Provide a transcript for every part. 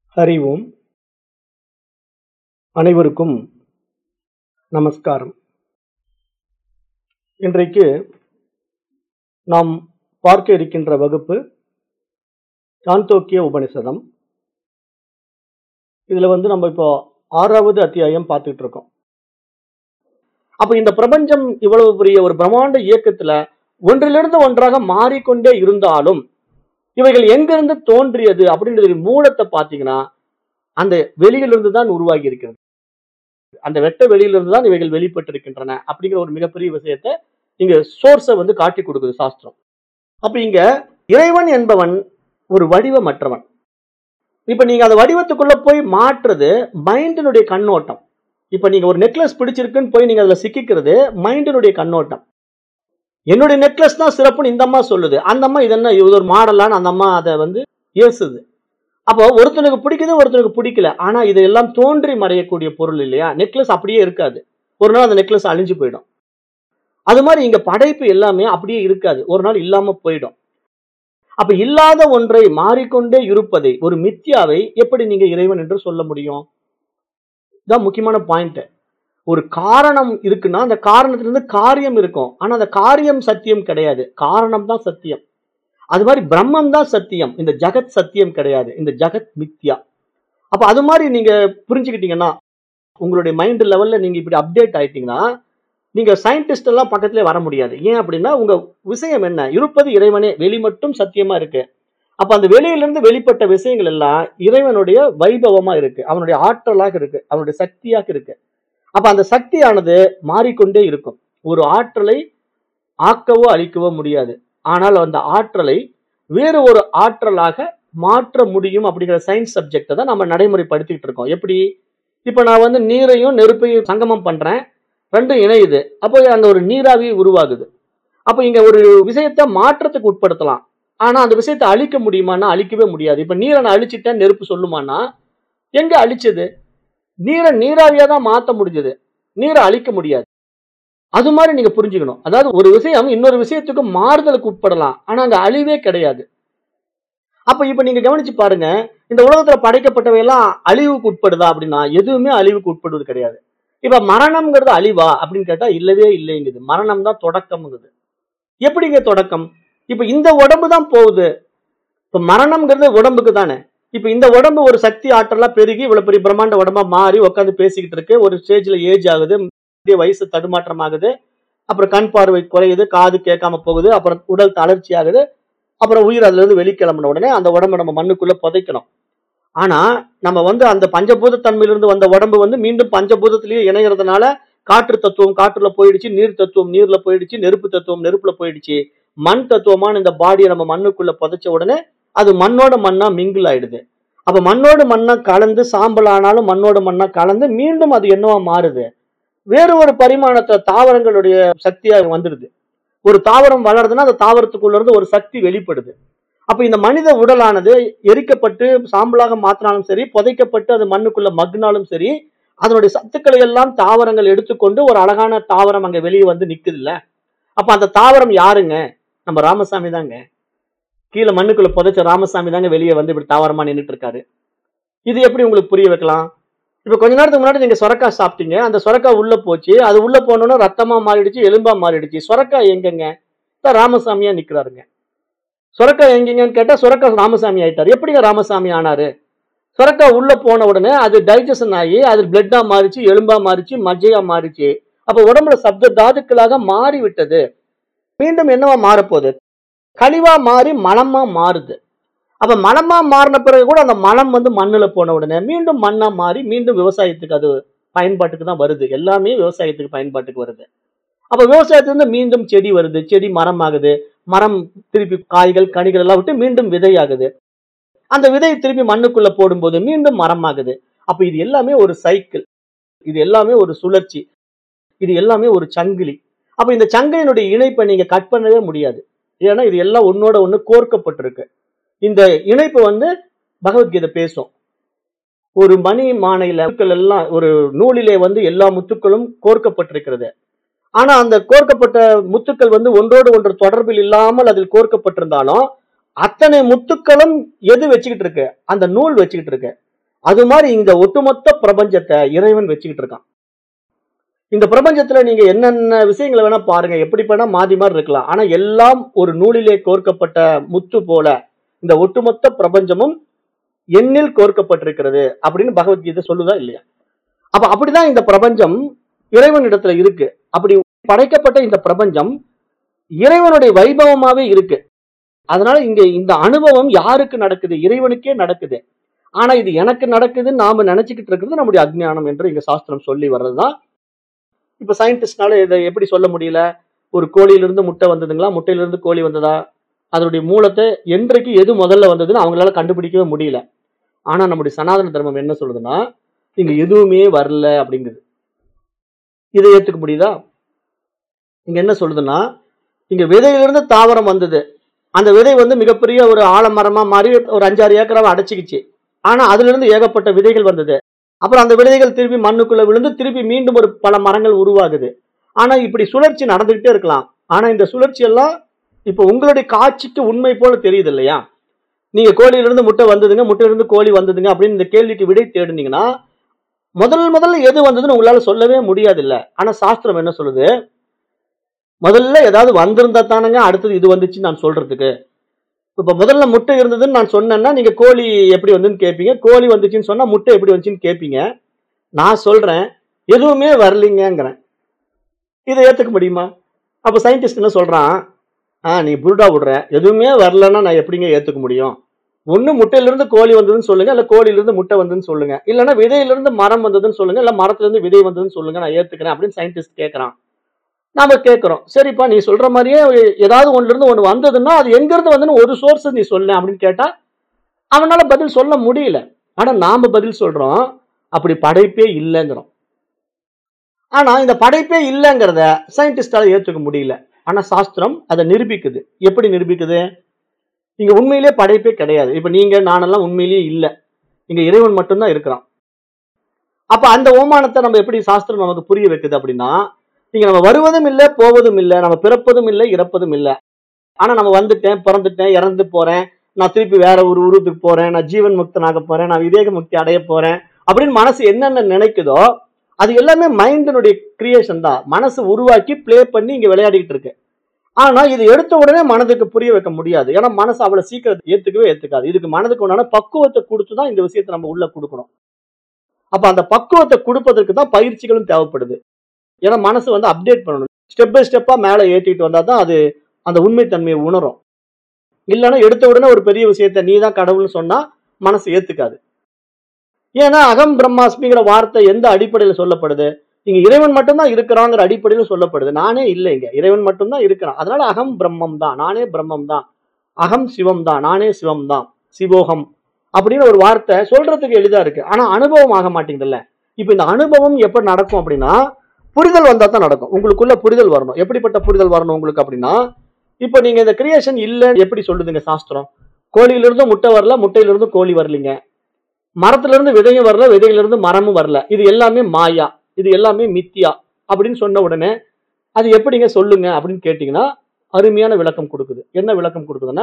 ஹரி ஓம் அனைவருக்கும் நமஸ்காரம் இன்றைக்கு நாம் பார்க்க இருக்கின்ற வகுப்பு சாந்தோக்கிய உபனிஷதம் இதுல வந்து நம்ம இப்போ ஆறாவது அத்தியாயம் பார்த்துட்டு இருக்கோம் அப்ப இந்த பிரபஞ்சம் இவ்வளவு பெரிய ஒரு பிரம்மாண்ட இயக்கத்துல ஒன்றிலிருந்து ஒன்றாக மாறிக்கொண்டே இருந்தாலும் இவைகள் எங்கிருந்து தோன்றியது அப்படின்றது மூலத்தை பார்த்தீங்கன்னா அந்த வெளியிலிருந்து தான் உருவாகி இருக்கிறது அந்த வெட்ட வெளியிலிருந்து தான் இவைகள் வெளிப்பட்டிருக்கின்றன அப்படிங்கிற ஒரு மிகப்பெரிய விஷயத்தை இங்க சோர்ஸை வந்து காட்டி கொடுக்குது சாஸ்திரம் அப்ப இங்க இறைவன் என்பவன் ஒரு வடிவமற்றவன் இப்ப நீங்க அந்த வடிவத்துக்குள்ள போய் மாற்றுறது மைண்டினுடைய கண்ணோட்டம் இப்ப நீங்க ஒரு நெக்லஸ் பிடிச்சிருக்குன்னு போய் நீங்க அதுல சிக்கிக்கிறது மைண்டினுடைய கண்ணோட்டம் என்னுடைய நெக்லஸ் தான் சிறப்புன்னு இந்த அம்மா சொல்லுது அந்த அம்மா இது என்ன இது ஒரு மாடலான்னு அந்த அம்மா அதை வந்து ஏசுது அப்போ ஒருத்தனுக்கு பிடிக்குது ஒருத்தனுக்கு பிடிக்கல ஆனா இது எல்லாம் தோன்றி மறையக்கூடிய பொருள் இல்லையா நெக்லஸ் அப்படியே இருக்காது ஒரு நாள் அந்த நெக்லஸ் அழிஞ்சு போயிடும் அது மாதிரி இங்க படைப்பு எல்லாமே அப்படியே இருக்காது ஒரு நாள் இல்லாம போயிடும் அப்ப இல்லாத ஒன்றை மாறிக்கொண்டே இருப்பதை ஒரு மித்யாவை எப்படி நீங்க இறைவன் என்று சொல்ல முடியும் இதான் முக்கியமான பாயிண்ட் ஒரு காரணம் இருக்குன்னா அந்த காரணத்திலிருந்து காரியம் இருக்கும் ஆனா அந்த காரியம் சத்தியம் கிடையாது காரணம் தான் சத்தியம் அது மாதிரி பிரம்மம் தான் சத்தியம் இந்த ஜகத் சத்தியம் கிடையாது இந்த ஜகத் மித்யா அப்ப அது மாதிரி நீங்க புரிஞ்சுக்கிட்டீங்கன்னா உங்களுடைய மைண்ட் லெவல்ல நீங்க இப்படி அப்டேட் ஆயிட்டீங்கன்னா நீங்க சயின்டிஸ்ட் எல்லாம் பக்கத்திலே வர முடியாது ஏன் அப்படின்னா உங்க விஷயம் என்ன இருப்பது இறைவனே வெளி மட்டும் சத்தியமா இருக்கு அப்ப அந்த வெளியிலிருந்து வெளிப்பட்ட விஷயங்கள் எல்லாம் இறைவனுடைய வைபவமா இருக்கு அவனுடைய ஆற்றலாக இருக்கு அவனுடைய சக்தியாக இருக்கு அப்ப அந்த சக்தியானது மாறிக்கொண்டே இருக்கும் ஒரு ஆற்றலை ஆக்கவோ அழிக்கவோ முடியாது ஆனால் அந்த ஆற்றலை வேறு ஒரு ஆற்றலாக மாற்ற முடியும் அப்படிங்கிற சயின்ஸ் சப்ஜெக்டை தான் நம்ம நடைமுறைப்படுத்திட்டு இருக்கோம் எப்படி இப்போ நான் வந்து நீரையும் நெருப்பையும் சங்கமம் பண்றேன் ரெண்டும் இணையுது அப்போ அந்த ஒரு நீராவி உருவாகுது அப்போ இங்க ஒரு விஷயத்தை மாற்றத்துக்கு உட்படுத்தலாம் ஆனா அந்த விஷயத்தை அழிக்க முடியுமான்னா அழிக்கவே முடியாது இப்ப நீரை நான் அழிச்சிட்டேன் நெருப்பு சொல்லுமானா எங்க அழிச்சது நீரை நீராவியா தான் மாத்த முடிஞ்சது நீரை அழிக்க முடியாது அது மாதிரி நீங்க புரிஞ்சுக்கணும் அதாவது ஒரு விஷயம் இன்னொரு விஷயத்துக்கு மாறுதலுக்கு உட்படலாம் ஆனா அங்க அழிவே கிடையாது அப்ப இப்ப நீங்க கவனிச்சு பாருங்க இந்த உலகத்துல படைக்கப்பட்டவை எல்லாம் அழிவுக்கு உட்படுதா அப்படின்னா எதுவுமே அழிவுக்கு உட்படுவது கிடையாது இப்ப மரணம்ங்கிறது அழிவா அப்படின்னு கேட்டா இல்லவே இல்லைங்குது மரணம் தான் தொடக்கம்ங்குது எப்படிங்க தொடக்கம் இப்ப இந்த உடம்பு தான் போகுது இப்ப மரணம்ங்கிறது உடம்புக்கு தானே இப்ப இந்த உடம்பு ஒரு சக்தி ஆற்றலா பெருகி இவ்வளவு பெரிய பிரம்மாண்ட உடம்பா மாறி உட்காந்து பேசிக்கிட்டு இருக்கு ஒரு ஸ்டேஜ்ல ஏஜ் ஆகுது வயசு தடுமாற்றம் ஆகுது அப்புறம் கண் பார்வை குறையுது காது கேட்காம போகுது அப்புறம் உடல் தளர்ச்சி ஆகுது அப்புறம் உயிர் அதுல இருந்து வெளிக்கிளம்பின உடனே அந்த உடம்பை நம்ம மண்ணுக்குள்ள புதைக்கணும் ஆனா நம்ம வந்து அந்த பஞ்சபூத தன்மையிலிருந்து வந்த உடம்பு வந்து மீண்டும் பஞ்சபூதத்திலேயே இணைகிறதுனால காற்று தத்துவம் காற்றுல போயிடுச்சு நீர் தத்துவம் நீர்ல போயிடுச்சு நெருப்பு தத்துவம் நெருப்புல போயிடுச்சு மண் தத்துவமான இந்த பாடியை நம்ம மண்ணுக்குள்ள புதைச்ச உடனே அது மண்ணோட மண்ணா மிங்கிள் ஆயிடுது அப்ப மண்ணோடு மண்ணா கலந்து சாம்பல் ஆனாலும் மண்ணோட மண்ணா கலந்து மீண்டும் அது என்னவா மாறுது வேறு ஒரு பரிமாணத்துல தாவரங்களுடைய சக்தியா வந்துடுது ஒரு தாவரம் வளருதுன்னா அந்த தாவரத்துக்குள்ள இருந்து ஒரு சக்தி வெளிப்படுது அப்ப இந்த மனித உடலானது எரிக்கப்பட்டு சாம்பலாக மாற்றினாலும் சரி புதைக்கப்பட்டு அது மண்ணுக்குள்ள மக்னாலும் சரி அதனுடைய சத்துக்களை எல்லாம் தாவரங்கள் எடுத்துக்கொண்டு ஒரு அழகான தாவரம் அங்க வெளியே வந்து நிக்குது இல்ல அப்ப அந்த தாவரம் யாருங்க நம்ம ராமசாமி தாங்க கீழே மண்ணுக்குள்ள புதைச்ச ராமசாமி தாங்க வெளியே வந்து இப்படி தாவரமா நின்றுட்டு இருக்காரு இது எப்படி உங்களுக்கு புரிய வைக்கலாம் இப்ப கொஞ்ச நேரத்துக்கு முன்னாடி நீங்க சொரக்கா சாப்பிட்டீங்க அந்த சொரக்கா உள்ள போச்சு அது உள்ள போனோன்னா ரத்தமா மாறிடுச்சு எலும்பா மாறிடுச்சு சொரக்கா எங்கங்க தான் ராமசாமியா நிக்கிறாருங்க சொரக்கா எங்கெங்கன்னு கேட்டா சொரக்கா ராமசாமி ஆயிட்டாரு எப்படிங்க ராமசாமி ஆனாரு சொரக்கா உள்ள போன உடனே அது டைஜஷன் ஆகி அது பிளட்டா மாறிச்சு எலும்பா மாறிச்சு மஜ்ஜையா மாறிச்சு அப்ப உடம்புல சப்த தாதுக்களாக மாறி விட்டது மீண்டும் என்னவா மாறப்போகுது கழிவா மாறி மலமா மாறுது அப்ப மலமா மாறின பிறகு கூட அந்த மலம் வந்து மண்ணுல போன உடனே மீண்டும் மண்ணா மாறி மீண்டும் விவசாயத்துக்கு அது பயன்பாட்டுக்கு தான் வருது எல்லாமே விவசாயத்துக்கு பயன்பாட்டுக்கு வருது அப்ப விவசாயத்திலிருந்து மீண்டும் செடி வருது செடி மரம் ஆகுது மரம் திருப்பி காய்கள் கனிகள் எல்லாம் விட்டு மீண்டும் விதையாகுது அந்த விதை திருப்பி மண்ணுக்குள்ள போடும்போது மீண்டும் மரம் ஆகுது அப்ப இது எல்லாமே ஒரு சைக்கிள் இது எல்லாமே ஒரு சுழற்சி இது எல்லாமே ஒரு சங்கிலி அப்ப இந்த சங்கிலினுடைய இணைப்பை நீங்க கட் பண்ணவே முடியாது ஏன்னா இது எல்லாம் ஒன்னோட ஒண்ணு கோர்க்கப்பட்டிருக்கு இந்த இணைப்பு வந்து பகவத்கீதை பேசும் ஒரு மணி மானையில முத்துக்கள் எல்லாம் ஒரு நூலிலே வந்து எல்லா முத்துக்களும் கோர்க்கப்பட்டிருக்கிறது ஆனா அந்த கோர்க்கப்பட்ட முத்துக்கள் வந்து ஒன்றோடு ஒன்று தொடர்பில் இல்லாமல் அதில் கோர்க்கப்பட்டிருந்தாலும் அத்தனை முத்துக்களும் எது வச்சுக்கிட்டு இருக்கு அந்த நூல் வச்சுக்கிட்டு இருக்கு அது மாதிரி இந்த ஒட்டுமொத்த பிரபஞ்சத்தை இறைவன் வச்சுக்கிட்டு இருக்கான் இந்த பிரபஞ்சத்துல நீங்க என்னென்ன விஷயங்களை வேணா பாருங்க எப்படி வேணா மாறி மாறி இருக்கலாம் ஆனா எல்லாம் ஒரு நூலிலே கோர்க்கப்பட்ட முத்து போல இந்த ஒட்டுமொத்த பிரபஞ்சமும் எண்ணில் கோர்க்கப்பட்டிருக்கிறது அப்படின்னு பகவத்கீதை சொல்லுதா இல்லையா அப்ப அப்படிதான் இந்த பிரபஞ்சம் இறைவனிடத்துல இருக்கு அப்படி படைக்கப்பட்ட இந்த பிரபஞ்சம் இறைவனுடைய வைபவமாவே இருக்கு அதனால இங்க இந்த அனுபவம் யாருக்கு நடக்குது இறைவனுக்கே நடக்குது ஆனா இது எனக்கு நடக்குதுன்னு நாம நினைச்சுக்கிட்டு இருக்கிறது நம்முடைய அஜ்ஞானம் என்று இங்க சாஸ்திரம் சொல்லி வர்றதுதான் இப்ப சயின்டிஸ்ட்னால இதை எப்படி சொல்ல முடியல ஒரு கோழியிலிருந்து முட்டை வந்ததுங்களா முட்டையிலிருந்து கோழி வந்ததா அதனுடைய மூலத்தை என்றைக்கு எது முதல்ல வந்ததுன்னு அவங்களால கண்டுபிடிக்கவே முடியல ஆனா நம்முடைய சனாதன தர்மம் என்ன சொல்லுதுன்னா இங்க எதுவுமே வரல அப்படிங்குது இதை ஏத்துக்க முடியுதா இங்க என்ன சொல்லுதுன்னா இங்க விதையிலிருந்து தாவரம் வந்தது அந்த விதை வந்து மிகப்பெரிய ஒரு ஆலமரமா மாறி ஒரு அஞ்சாறு ஏக்கராவை அடைச்சிக்கிச்சு ஆனா அதுல இருந்து ஏகப்பட்ட விதைகள் வந்தது அப்புறம் அந்த விதைகள் திருப்பி மண்ணுக்குள்ள விழுந்து திருப்பி மீண்டும் ஒரு பல மரங்கள் உருவாகுது ஆனா இப்படி சுழற்சி நடந்துகிட்டே இருக்கலாம் ஆனா இந்த சுழற்சி எல்லாம் இப்ப உங்களுடைய காட்சிக்கு உண்மை போல தெரியுது இல்லையா நீங்க கோழியிலிருந்து முட்டை வந்ததுங்க முட்டையிலிருந்து கோழி வந்ததுங்க அப்படின்னு இந்த கேள்விக்கு விடை தேடுனீங்கன்னா முதல் முதல்ல எது வந்ததுன்னு உங்களால சொல்லவே முடியாது இல்ல ஆனா சாஸ்திரம் என்ன சொல்லுது முதல்ல ஏதாவது வந்திருந்தா தானுங்க அடுத்தது இது வந்துச்சு நான் சொல்றதுக்கு இப்ப முதல்ல முட்டை இருந்ததுன்னு நான் சொன்னேன்னா நீங்க கோழி எப்படி வந்துன்னு கேட்பீங்க கோழி வந்துச்சுன்னு சொன்னா முட்டை எப்படி வந்துச்சுன்னு கேட்பீங்க நான் சொல்றேன் எதுவுமே வரலீங்கங்கிறேன் இதை ஏத்துக்க முடியுமா அப்ப சயின்டிஸ்ட் என்ன சொல்றான் ஆ நீ புருடா விடுற எதுவுமே வரலன்னா நான் எப்படிங்க ஏத்துக்க முடியும் ஒண்ணு முட்டையிலிருந்து கோழி வந்ததுன்னு சொல்லுங்க இல்ல கோழியிலிருந்து முட்டை வந்ததுன்னு சொல்லுங்க இல்லைன்னா விதையிலிருந்து மரம் வந்ததுன்னு சொல்லுங்க இல்ல மரத்துல இருந்து விதை வந்ததுன்னு சொல்லுங்க நான் ஏத்துக்கிறேன் அப்படின்னு சயின்டிஸ்ட் கேட்கறான் நாம கேட்கிறோம் சரிப்பா நீ சொல்ற மாதிரியே ஏதாவது ஒண்ணுல இருந்து ஒண்ணு வந்ததுன்னா அது எங்க இருந்து வந்துன்னு ஒரு சோர்ஸ் நீ சொல்ல அப்படின்னு கேட்டா அவனால பதில் சொல்ல முடியல ஆனா நாம பதில் சொல்றோம் அப்படி படைப்பே இல்லைங்கிறோம் ஆனா இந்த படைப்பே இல்லைங்கிறத சயின்டிஸ்டால ஏத்துக்க முடியல ஆனா சாஸ்திரம் அதை நிரூபிக்குது எப்படி நிரூபிக்குது இங்க உண்மையிலேயே படைப்பே கிடையாது இப்ப நீங்க நானெல்லாம் உண்மையிலேயே இல்ல இங்க இறைவன் மட்டும்தான் இருக்கிறான் அப்ப அந்த ஓமானத்தை நம்ம எப்படி சாஸ்திரம் நமக்கு புரிய வைக்குது அப்படின்னா இங்க நம்ம வருவதும் இல்லை போவதும் இல்லை நம்ம பிறப்பதும் இல்லை இறப்பதும் இல்லை ஆனா நம்ம வந்துட்டேன் பிறந்துட்டேன் இறந்து போறேன் நான் திருப்பி வேற ஒரு உருவத்துக்கு போறேன் நான் ஜீவன் முக்தனாக போறேன் நான் விவேக முக்தி அடைய போறேன் அப்படின்னு மனசு என்னென்ன நினைக்குதோ அது எல்லாமே மைண்டினுடைய கிரியேஷன் தான் மனசு உருவாக்கி ப்ளே பண்ணி இங்க விளையாடிக்கிட்டு இருக்கு ஆனா இது எடுத்த உடனே மனதுக்கு புரிய வைக்க முடியாது ஏன்னா மனசு அவ்வளவு சீக்கிரம் ஏத்துக்கவே ஏத்துக்காது இதுக்கு மனதுக்கு உண்டான பக்குவத்தை கொடுத்து தான் இந்த விஷயத்தை நம்ம உள்ள கொடுக்கணும் அப்ப அந்த பக்குவத்தை கொடுப்பதற்கு தான் பயிற்சிகளும் தேவைப்படுது ஏன்னா மனசு வந்து அப்டேட் பண்ணணும் ஸ்டெப் பை ஸ்டெப்பா மேல ஏற்றிட்டு வந்தா தான் அது அந்த உண்மைத்தன்மையை உணரும் இல்லைன்னா எடுத்த உடனே ஒரு பெரிய விஷயத்த நீ தான் கடவுள்னு சொன்னா மனசு ஏத்துக்காது ஏன்னா அகம் பிரம்மாஸ்மிங்கிற வார்த்தை எந்த அடிப்படையில சொல்லப்படுது இங்க இறைவன் மட்டும்தான் இருக்கிறாங்கிற அடிப்படையில சொல்லப்படுது நானே இல்லை இங்க இறைவன் மட்டும்தான் இருக்கிறான் அதனால அகம் பிரம்மம் தான் நானே பிரம்மம் தான் அகம் சிவம் தான் நானே சிவம் தான் சிவோகம் அப்படின்னு ஒரு வார்த்தை சொல்றதுக்கு எளிதா இருக்கு ஆனா அனுபவம் ஆக மாட்டேங்குதுல்ல இப்ப இந்த அனுபவம் எப்ப நடக்கும் அப்படின்னா புரிதல் வந்தா தான் நடக்கும் உங்களுக்குள்ள புரிதல் வரணும் எப்படிப்பட்ட புரிதல் வரணும் உங்களுக்கு அப்படின்னா இப்ப நீங்க இந்த கிரியேஷன் இல்லைன்னு எப்படி சொல்லுதுங்க சாஸ்திரம் கோழியிலிருந்து முட்டை வரல முட்டையிலிருந்து கோழி வரலீங்க மரத்துல இருந்து விதையும் வரல விதையில இருந்து மரமும் வரல இது எல்லாமே மாயா இது எல்லாமே மித்தியா அப்படின்னு சொன்ன உடனே அது எப்படிங்க சொல்லுங்க அப்படின்னு கேட்டீங்கன்னா அருமையான விளக்கம் கொடுக்குது என்ன விளக்கம் கொடுக்குதுன்னா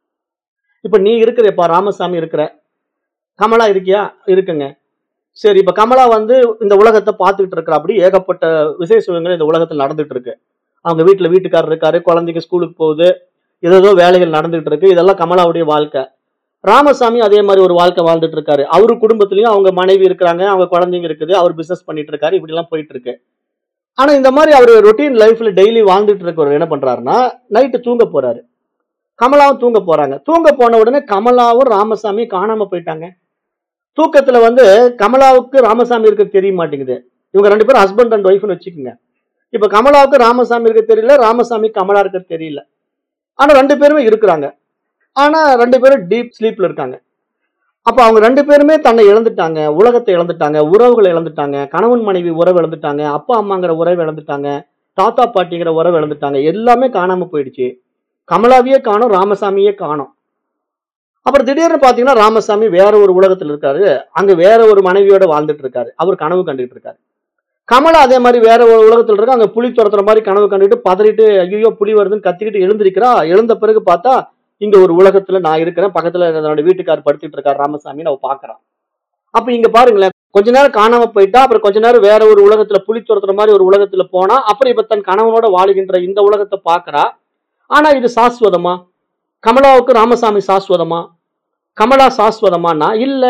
இப்ப நீ இருக்கிறப்பா ராமசாமி இருக்கிற கமலா இருக்கியா இருக்குங்க சரி இப்ப கமலா வந்து இந்த உலகத்தை பார்த்துக்கிட்டு இருக்கிற அப்படி ஏகப்பட்ட விசேஷ சுகங்கள் இந்த உலகத்தில் நடந்துட்டு இருக்கு அவங்க வீட்டுல வீட்டுக்காரர் இருக்காரு குழந்தைங்க ஸ்கூலுக்கு போகுது ஏதோ வேலைகள் நடந்துகிட்டு இருக்கு இதெல்லாம் கமலாவுடைய வாழ்க்கை ராமசாமி அதே மாதிரி ஒரு வாழ்க்கை வாழ்ந்துட்டு இருக்காரு அவரு குடும்பத்திலயும் அவங்க மனைவி இருக்கிறாங்க அவங்க குழந்தைங்க இருக்குது அவர் பிசினஸ் பண்ணிட்டு இருக்காரு இப்படி எல்லாம் போயிட்டு இருக்கு ஆனா இந்த மாதிரி அவர் ரொட்டீன் லைஃப்ல டெய்லி வாழ்ந்துட்டு இருக்கவர் என்ன பண்றாருன்னா நைட்டு தூங்க போறாரு கமலாவும் தூங்க போறாங்க தூங்க போன உடனே கமலாவும் ராமசாமி காணாம போயிட்டாங்க தூக்கத்துல வந்து கமலாவுக்கு ராமசாமி இருக்க தெரிய மாட்டேங்குது இவங்க ரெண்டு பேரும் ஹஸ்பண்ட் அண்ட் ஒய்ஃப்னு வச்சுக்கோங்க இப்ப கமலாவுக்கு ராமசாமி இருக்க தெரியல ராமசாமி கமலா இருக்க தெரியல ஆனா ரெண்டு பேருமே இருக்கிறாங்க ஆனா ரெண்டு பேரும் டீப் ஸ்லீப்ல இருக்காங்க அப்ப அவங்க ரெண்டு பேருமே தன்னை இழந்துட்டாங்க உலகத்தை இழந்துட்டாங்க உறவுகளை இழந்துட்டாங்க கணவன் மனைவி உறவு இழந்துட்டாங்க அப்பா அம்மாங்கிற உறவு இழந்துட்டாங்க தாத்தா பாட்டிங்கிற உறவு இழந்துட்டாங்க எல்லாமே காணாம போயிடுச்சு கமலாவையே காணும் ராமசாமியே காணும் அப்புறம் திடீர்னு பாத்தீங்கன்னா ராமசாமி வேற ஒரு உலகத்துல இருக்காரு அங்க வேற ஒரு மனைவியோட வாழ்ந்துட்டு இருக்காரு அவர் கனவு கண்டுட்டு இருக்காரு கமலா அதே மாதிரி வேற ஒரு உலகத்துல இருக்கு அங்க புலி துரத்துற மாதிரி கனவு கண்டுட்டு பதறிட்டு ஐயோ புலி வருதுன்னு கத்திக்கிட்டு எழுந்திருக்கிறா எழுந்த பிறகு பார்த்தா இங்க ஒரு உலகத்துல நான் இருக்கிறேன் பக்கத்துல என்னோட வீட்டுக்கார் படுத்துட்டு இருக்காரு ராமசாமி அவ பாக்குறான் அப்ப இங்க பாருங்களேன் கொஞ்ச நேரம் காணாம போயிட்டா அப்புறம் கொஞ்ச நேரம் வேற ஒரு உலகத்துல புலி துரத்துற மாதிரி ஒரு உலகத்துல போனா அப்புறம் இப்ப தன் கணவனோட வாழுகின்ற இந்த உலகத்தை பாக்குறா ஆனா இது சாஸ்வதமா கமலாவுக்கு ராமசாமி சாஸ்வதமா கமலா சாஸ்வதமானா இல்ல